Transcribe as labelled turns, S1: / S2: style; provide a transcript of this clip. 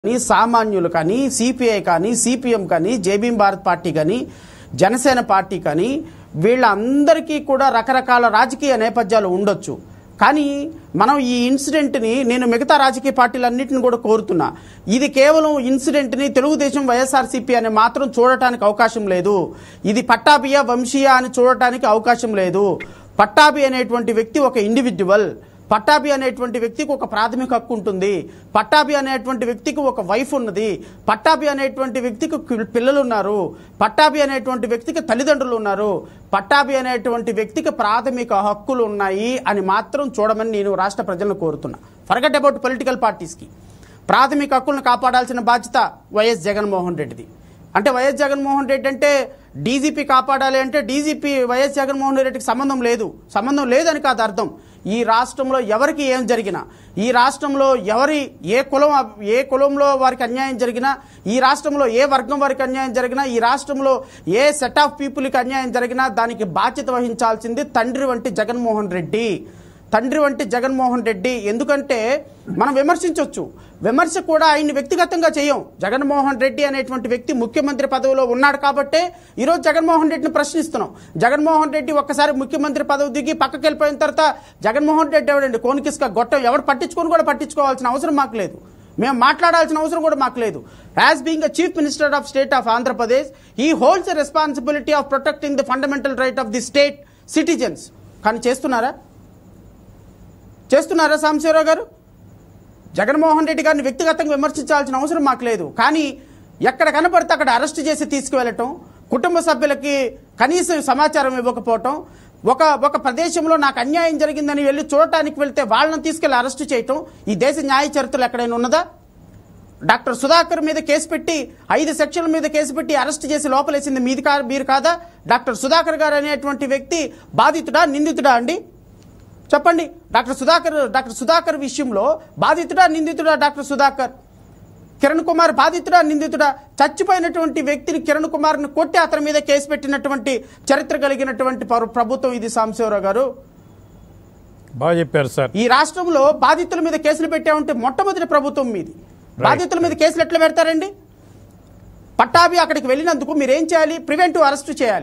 S1: కానీ సామాన్యులు కానీ సిపిఐ కానీ సిపిఎం కానీ జేబీఎం భారత్ పార్టీ కానీ జనసేన పార్టీ కానీ వీళ్ళందరికీ కూడా రకరకాల రాజకీయ నేపథ్యాలు ఉండొచ్చు కానీ మనం ఈ ఇన్సిడెంట్ని నేను మిగతా రాజకీయ పార్టీలన్నింటిని కూడా కోరుతున్నా ఇది కేవలం ఇన్సిడెంట్ని తెలుగుదేశం వైఎస్ఆర్సీపీ అని మాత్రం చూడటానికి అవకాశం లేదు ఇది పట్టాభియ వంశీయ అని చూడటానికి అవకాశం లేదు పట్టాభి అనేటువంటి వ్యక్తి ఒక ఇండివిజువల్ పట్టాభి అనేటువంటి వ్యక్తికి ఒక ప్రాథమిక హక్కు ఉంటుంది పట్టాభి అనేటువంటి వ్యక్తికి ఒక వైఫ్ ఉన్నది పట్టాభి అనేటువంటి వ్యక్తికి కి- పిల్లలు ఉన్నారు పట్టాభి అనేటువంటి వ్యక్తికి తల్లిదండ్రులు ఉన్నారు పట్టాభి అనేటువంటి వ్యక్తికి ప్రాథమిక హక్కులు ఉన్నాయి అని మాత్రం చూడమని నేను రాష్ట్ర ప్రజలను కోరుతున్నా ఫర్గట్ అబౌట్ పొలిటికల్ పార్టీస్కి ప్రాథమిక హక్కులను కాపాడాల్సిన బాధ్యత వైఎస్ జగన్మోహన్ రెడ్డిది అంటే వైఎస్ జగన్మోహన్ రెడ్డి అంటే డీజీపీ కాపాడాలి అంటే డీజీపీ వైఎస్ జగన్మోహన్ రెడ్డికి సంబంధం లేదు సంబంధం లేదని కాదు అర్థం ఈ రాష్ట్రంలో ఎవరికి ఏం జరిగినా ఈ రాష్ట్రంలో ఎవరి ఏ కులం ఏ కులంలో వారికి అన్యాయం జరిగినా ఈ రాష్ట్రంలో ఏ వర్గం వారికి అన్యాయం జరిగినా ఈ రాష్ట్రంలో ఏ సెట్ ఆఫ్ పీపుల్కి అన్యాయం జరిగినా దానికి బాధ్యత వహించాల్సింది తండ్రి వంటి జగన్మోహన్ రెడ్డి తండ్రి వంటి జగన్మోహన్ రెడ్డి ఎందుకంటే మనం విమర్శించవచ్చు విమర్శ కూడా ఆయన్ని వ్యక్తిగతంగా చేయం జగన్మోహన్ రెడ్డి అనేటువంటి వ్యక్తి ముఖ్యమంత్రి పదవిలో ఉన్నాడు కాబట్టే ఈరోజు జగన్మోహన్ రెడ్డిని ప్రశ్నిస్తున్నాం జగన్మోహన్ రెడ్డి ఒక్కసారి ముఖ్యమంత్రి పదవి దిగి పక్కకి వెళ్ళిపోయిన తర్వాత జగన్మోహన్ రెడ్డి ఎవడండి కోనికిస్క గొట్టం ఎవడు పట్టించుకొని కూడా పట్టించుకోవాల్సిన అవసరం మాకు లేదు మేము మాట్లాడాల్సిన అవసరం కూడా మాకు లేదు as being a chief minister of state of Andhra Pradesh ఈ holds responsibility of protecting the fundamental right of the state citizens కానీ చేస్తున్నారా చేస్తున్నారా సాంబశివరావు గారు జగన్మోహన్ రెడ్డి గారిని వ్యక్తిగతంగా విమర్శించాల్సిన అవసరం మాకు లేదు కానీ ఎక్కడ కనపడితే అక్కడ అరెస్ట్ చేసి తీసుకువెళ్ళటం కుటుంబ సభ్యులకి కనీసం సమాచారం ఇవ్వకపోవటం ఒక ఒక ప్రదేశంలో నాకు అన్యాయం జరిగిందని వెళ్ళి చూడటానికి వెళ్తే వాళ్ళని తీసుకెళ్లి అరెస్ట్ చేయటం ఈ దేశ న్యాయ చరిత్రలు ఎక్కడైనా ఉన్నదా డాక్టర్ సుధాకర్ మీద కేసు పెట్టి ఐదు సెక్షన్ల మీద కేసు పెట్టి అరెస్ట్ చేసి లోపలేసింది మీది కా మీరు కాదా డాక్టర్ సుధాకర్ గారు అనేటువంటి వ్యక్తి బాధితుడా నిందితుడా అండి చెప్పండి డాక్టర్ సుధాకర్ డాక్టర్ సుధాకర్ విషయంలో బాధితుడా నిందితుడా డాక్టర్ సుధాకర్ కిరణ్ కుమార్ బాధితుడా నిందితుడా చచ్చిపోయినటువంటి వ్యక్తిని కిరణ్ కుమార్ని కొట్టి అతని మీద కేసు పెట్టినటువంటి చరిత్ర కలిగినటువంటి పరు- ప్రభుత్వం ఇది సాంబశివరావు గారు
S2: బాగా చెప్పారు సార్
S1: ఈ రాష్ట్రంలో బాధితుల మీద కేసులు పెట్టామంటే మొట్టమొదటి ప్రభుత్వం మీది బాధితుల మీద కేసులు ఎట్లా పెడతారండి పట్టాభి అక్కడికి వెళ్ళినందుకు మీరేం చేయాలి ప్రివెంటివ్ అరెస్ట్ చేయాలి